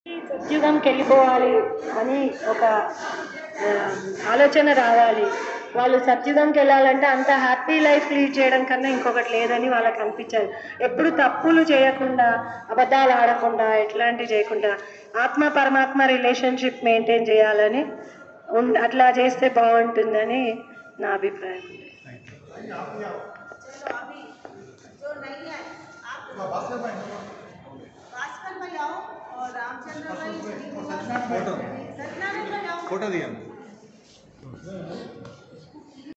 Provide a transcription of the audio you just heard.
సత్యుగంకి వెళ్ళిపోవాలి అని ఒక ఆ, ఆలోచన రావాలి వాళ్ళు సత్యుగంకి వెళ్ళాలంటే అంత హ్యాపీ లైఫ్ లీడ్ చేయడం కన్నా ఇంకొకటి లేదని వాళ్ళకి అనిపించాలి ఎప్పుడు తప్పులు చేయకుండా అబద్ధాలు ఆడకుండా ఎట్లాంటివి చేయకుండా ఆత్మ పరమాత్మ రిలేషన్షిప్ మెయింటైన్ చేయాలని ఉన్- అట్లా చేస్తే బాగుంటుందని నా అభిప్రాయం चलो अभी जो नहीं है आप भास्कर भाई आओ और रामचंद्र भाई श्री कुमार फोटो सत्यनारायण भाई आओ फोटो दिया